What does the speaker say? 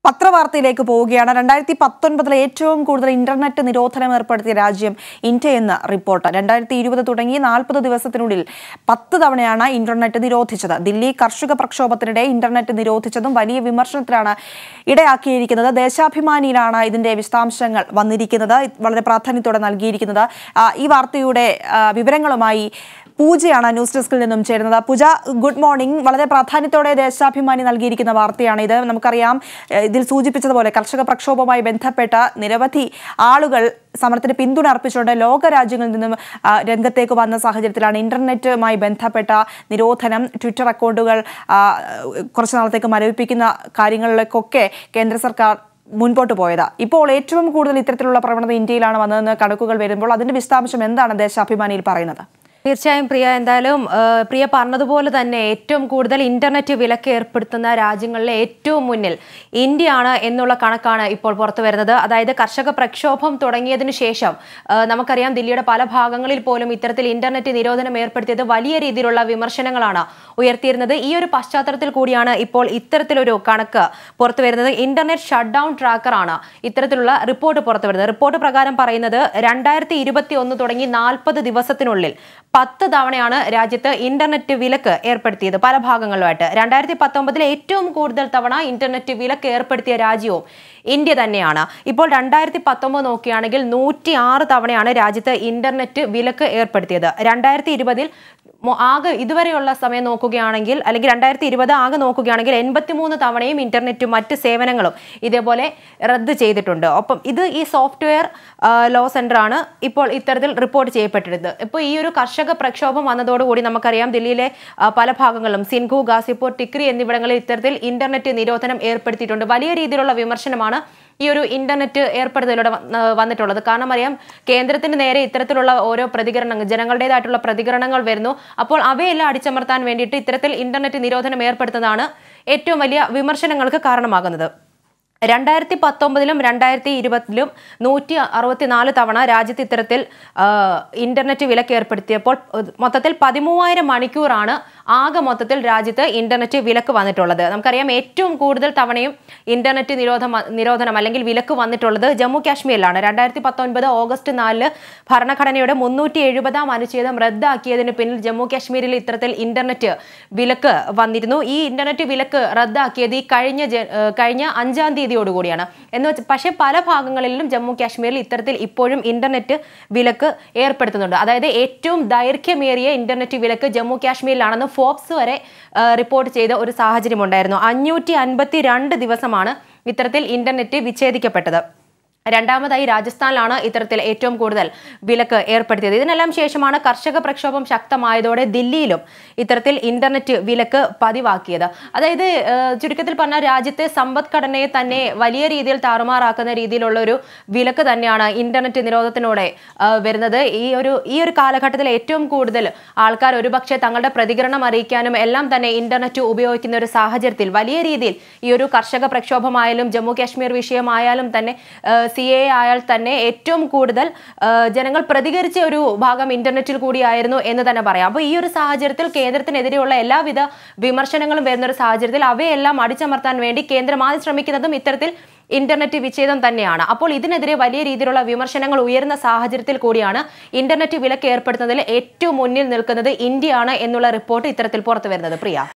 പത്രവാർത്തയിലേക്ക് പോവുകയാണ് രണ്ടായിരത്തി പത്തൊൻപതിലെ ഏറ്റവും കൂടുതൽ ഇന്റർനെറ്റ് നിരോധനം ഏർപ്പെടുത്തിയ രാജ്യം ഇന്ത്യയെന്ന് റിപ്പോർട്ട് രണ്ടായിരത്തി ഇരുപത് തുടങ്ങി നാൽപ്പത് ദിവസത്തിനുള്ളിൽ പത്ത് തവണയാണ് ഇന്റർനെറ്റ് നിരോധിച്ചത് ദില്ലി കർഷക പ്രക്ഷോഭത്തിനിടെ ഇന്റർനെറ്റ് നിരോധിച്ചതും വലിയ വിമർശനത്തിലാണ് ഇടയാക്കിയിരിക്കുന്നത് ദേശാഭിമാനിയിലാണ് ഇതിന്റെ വിശദാംശങ്ങൾ വന്നിരിക്കുന്നത് വളരെ പ്രാധാന്യത്തോടെ നൽകിയിരിക്കുന്നത് ആ, ഈ വാർത്തയുടെ ആ, വിവരങ്ങളുമായി പൂജയാണ് ന്യൂസ് ഡെസ്കിൽ നിന്നും ചേരുന്നത് പൂജ ഗുഡ് മോർണിംഗ് വളരെ പ്രാധാന്യത്തോടെ ദേശാഭിമാനി നൽകിയിരിക്കുന്ന വാർത്തയാണ് ഇത് നമുക്കറിയാം ഏഹ് ഇതിൽ സൂചിപ്പിച്ചതുപോലെ കർഷക പ്രക്ഷോഭവുമായി ബന്ധപ്പെട്ട നിരവധി ആളുകൾ സമരത്തിന് പിന്തുണ അർപ്പിച്ചുകൊണ്ട് ലോക രാജ്യങ്ങളിൽ നിന്നും ആ, രംഗത്തേക്ക് വന്ന സാഹചര്യത്തിലാണ് ഇന്റർനെറ്റുമായി ബന്ധപ്പെട്ട നിരോധനം ട്വിറ്റർ അക്കൗണ്ടുകൾ ആ, കുറച്ചു നാളത്തേക്ക് മരവിപ്പിക്കുന്ന കാര്യങ്ങളിലേക്കൊക്കെ കേന്ദ്ര സർക്കാർ മുൻപോട്ട് പോയത് ഇപ്പോൾ ഏറ്റവും കൂടുതൽ ഇത്തരത്തിലുള്ള പ്രവണത ഇന്ത്യയിലാണ് വന്നതെന്ന് കണക്കുകൾ വരുമ്പോൾ അതിന്റെ വിശദാംശം എന്താണ് ദേശാഭിമാനിയിൽ പറയുന്നത് തീർച്ചയായും പ്രിയ എന്തായാലും ആ, പ്രിയ പറഞ്ഞതുപോലെ തന്നെ ഏറ്റവും കൂടുതൽ ഇന്റർനെറ്റ് വിലക്ക് ഏർപ്പെടുത്തുന്ന രാജ്യങ്ങളിലെ ഏറ്റവും മുന്നിൽ ഇന്ത്യയാണ് എന്നുള്ള കണക്കാണ് ഇപ്പോൾ പുറത്തു വരുന്നത് അതായത് കർഷക പ്രക്ഷോഭം തുടങ്ങിയതിനു ശേഷം ആ, നമുക്കറിയാം ദില്ലിയുടെ പല ഭാഗങ്ങളിൽ പോലും ഇത്തരത്തിൽ ഇന്റർനെറ്റ് നിരോധനം ഏർപ്പെടുത്തിയത് വലിയ രീതിയിലുള്ള വിമർശനങ്ങളാണ് ഉയർത്തിയിരുന്നത് ഈ ഒരു പശ്ചാത്തലത്തിൽ കൂടിയാണ് ഇപ്പോൾ ഇത്തരത്തിലൊരു കണക്ക് പുറത്തു വരുന്നത് ഇന്റർനെറ്റ് ഷട്ട് ഡൗൺ ട്രാക്കറാണ് ഇത്തരത്തിലുള്ള റിപ്പോർട്ട് പുറത്തു വരുന്നത് റിപ്പോർട്ട് പ്രകാരം പറയുന്നത് രണ്ടായിരത്തി ഇരുപത്തി ഒന്ന് തുടങ്ങി നാൽപ്പത് ദിവസത്തിനുള്ളിൽ പത്ത് തവണയാണ് രാജ്യത്ത് ഇന്റർനെറ്റ് വിലക്ക് ഏർപ്പെടുത്തിയത് പല ഭാഗങ്ങളിലുമായിട്ട് രണ്ടായിരത്തി പത്തൊമ്പതിൽ ഏറ്റവും കൂടുതൽ തവണ ഇന്റർനെറ്റ് വിലക്ക് ഏർപ്പെടുത്തിയ രാജ്യവും ഇന്ത്യ തന്നെയാണ് ഇപ്പോൾ രണ്ടായിരത്തി പത്തൊമ്പത് നോക്കുകയാണെങ്കിൽ നൂറ്റി ആറ് തവണയാണ് രാജ്യത്ത് ഇന്റർനെറ്റ് വിലക്ക് ഏർപ്പെടുത്തിയത് രണ്ടായിരത്തി ഇരുപതിൽ ആകെ ഇതുവരെയുള്ള സമയം നോക്കുകയാണെങ്കിൽ അല്ലെങ്കിൽ രണ്ടായിരത്തി ഇരുപത് ആകെ നോക്കുകയാണെങ്കിൽ എൺപത്തിമൂന്ന് തവണയും ഇന്റർനെറ്റും മറ്റ് സേവനങ്ങളും ഇതേപോലെ റദ്ദ് ചെയ്തിട്ടുണ്ട് ഒപ്പം ഇത് ഈ സോഫ്റ്റ്വെയർ ലോ സെന്റർ ആണ് ഇപ്പോൾ ഇത്തരത്തിൽ റിപ്പോർട്ട് ചെയ്യപ്പെട്ടിരുന്നത് ഇപ്പോൾ ഈ ഒരു കർഷക പ്രക്ഷോഭം വന്നതോടുകൂടി നമുക്കറിയാം ദില്ലിയിലെ ആ, പല ഭാഗങ്ങളിലും സിൻഹു ഗാസിപ്പൂർ ടിക്രി എന്നിവിടങ്ങളിൽ ഇത്തരത്തിൽ ഇന്റർനെറ്റ് നിരോധനം ഏർപ്പെടുത്തിയിട്ടുണ്ട് വലിയ രീതിയിലുള്ള വിമർശനമാണ് ഈ ഒരു ഇന്റർനെറ്റ് ഏർപ്പെടുത്തലിലൂടെ വന്ന- വന്നിട്ടുള്ളത് കാരണം അറിയാം കേന്ദ്രത്തിന് നേരെ ഇത്തരത്തിലുള്ള ഓരോ പ്രതികരണങ്ങൾ ജനങ്ങളുടേതായിട്ടുള്ള പ്രതികരണങ്ങൾ വരുന്നു അപ്പോൾ അവയെല്ലാം അടിച്ചമർത്താൻ വേണ്ടിയിട്ട് ഇത്തരത്തിൽ ഇന്റർനെറ്റ് നിരോധനം ഏർപ്പെടുത്തുന്നതാണ് ഏറ്റവും വലിയ വിമർശനങ്ങൾക്ക് കാരണമാകുന്നത് രണ്ടായിരത്തി പത്തൊമ്പതിലും രണ്ടായിരത്തി ഇരുപതിലും നൂറ്റി അറുപത്തിനാല് തവണ രാജ്യത്ത് ഇത്തരത്തിൽ ആ, ഇന്റർനെറ്റ് വിലക്ക് ഏർപ്പെടുത്തിയപ്പോൾ ഉം, മൊത്തത്തിൽ പതിമൂവായിരം മണിക്കൂറാണ് ആകെ മൊത്തത്തിൽ രാജ്യത്ത് ഇന്റർനെറ്റ് വിലക്ക് വന്നിട്ടുള്ളത് നമുക്കറിയാം ഏറ്റവും കൂടുതൽ തവണയും ഇന്റർനെറ്റ് നിരോധം നിരോധനം അല്ലെങ്കിൽ വിലക്ക് വന്നിട്ടുള്ളത് ജമ്മു കാശ്മീരിലാണ് രണ്ടായിരത്തി പത്തൊൻപത് ഓഗസ്റ്റ് നാലില് ഭരണഘടനയുടെ മുന്നൂറ്റി എഴുപതാം അനുച്ഛേദം റദ്ദാക്കിയതിന് പിന്നിൽ ജമ്മു കാശ്മീരിൽ ഇത്തരത്തിൽ ഇന്റർനെറ്റ് വിലക്ക് വന്നിരുന്നു ഈ ഇന്റർനെറ്റ് വിലക്ക് റദ്ദാക്കിയത് ഈ കഴിഞ്ഞ ജ- ഏഹ് കഴിഞ്ഞ അഞ്ചാം തീയതിയോടുകൂടിയാണ് എന്ന് വെച്ച് പക്ഷേ പല ഭാഗങ്ങളിലും ജമ്മു കാശ്മീരിൽ ഇത്തരത്തിൽ ഇപ്പോഴും ഇന്റർനെറ്റ് വിലക്ക് ഏർപ്പെടുത്തുന്നുണ്ട് അതായത് ഏറ്റവും ദൈർഘ്യമേറിയ ഇന്റർനെറ്റ് വിലക്ക് ജമ്മു കാശ്മീരിലാണെന്ന് ഫോബ്സ് വരെ ഏഹ് റിപ്പോർട്ട് ചെയ്ത ഒരു സാഹചര്യം ഉണ്ടായിരുന്നു അഞ്ഞൂറ്റി അൻപത്തി രണ്ട് ദിവസമാണ് ഇത്തരത്തിൽ ഇന്റർനെറ്റ് വിച്ഛേദിക്കപ്പെട്ടത് രണ്ടാമതായി രാജസ്ഥാനിലാണ് ഇത്തരത്തിൽ ഏറ്റവും കൂടുതൽ വിലക്ക് ഏർപ്പെടുത്തിയത് ഇതിനെല്ലാം ശേഷമാണ് കർഷക പ്രക്ഷോഭം ശക്തമായതോടെ ദില്ലിയിലും ഇത്തരത്തിൽ ഇന്റർനെറ്റ് വിലക്ക് പതിവാക്കിയത് അതായത് ഏഹ്, ചുരുക്കത്തിൽ പറഞ്ഞാൽ രാജ്യത്തെ സമ്പദ്ഘടനയെ തന്നെ വലിയ രീതിയിൽ താറുമാറാക്കുന്ന രീതിയിലുള്ള ഒരു വിലക്ക് തന്നെയാണ് ഇന്റർനെറ്റ് നിരോധനത്തിലൂടെ ഏഹ്, വരുന്നത് ഈ ഒരു ഈ ഒരു കാലഘട്ടത്തിൽ ഏറ്റവും കൂടുതൽ ആൾക്കാർ ഒരുപക്ഷെ തങ്ങളുടെ പ്രതികരണം അറിയിക്കാനും എല്ലാം തന്നെ ഇന്റർനെറ്റ് ഉപയോഗിക്കുന്ന ഒരു സാഹചര്യത്തിൽ വലിയ രീതിയിൽ ഈ ഒരു കർഷക പ്രക്ഷോഭമായാലും ജമ്മു കാശ്മീർ വിഷയമായാലും തന്നെ സി എ ആയാൽ തന്നെ ഏറ്റവും കൂടുതൽ ആ, ജനങ്ങൾ പ്രതികരിച്ച ഒരു ഭാഗം ഇന്റർനെറ്റിൽ കൂടിയായിരുന്നു എന്ന് തന്നെ പറയാം അപ്പോൾ ഈ ഒരു സാഹചര്യത്തിൽ കേന്ദ്രത്തിനെതിരെയുള്ള എല്ലാവിധ വിമർശനങ്ങളും വരുന്ന ഒരു സാഹചര്യത്തിൽ അവയെല്ലാം അടിച്ചമർത്താൻ വേണ്ടി കേന്ദ്രം ആദ്യം ശ്രമിക്കുന്നതും ഇത്തരത്തിൽ ഇന്റർനെറ്റ് വിച്ഛേദം തന്നെയാണ് അപ്പോൾ ഇതിനെതിരെ വലിയ രീതിയിലുള്ള വിമർശനങ്ങൾ ഉയർന്ന സാഹചര്യത്തിൽ കൂടിയാണ് ഇന്റർനെറ്റ് വിലക്ക് ഏർപ്പെടുത്തുന്നതിൽ ഏറ്റവും മുന്നിൽ നിൽക്കുന്നത് ഇന്ത്യയാണ് എന്നുള്ള റിപ്പോർട്ട് ഇത്തരത്തിൽ പുറത്തു വരുന്നത് പ്രിയ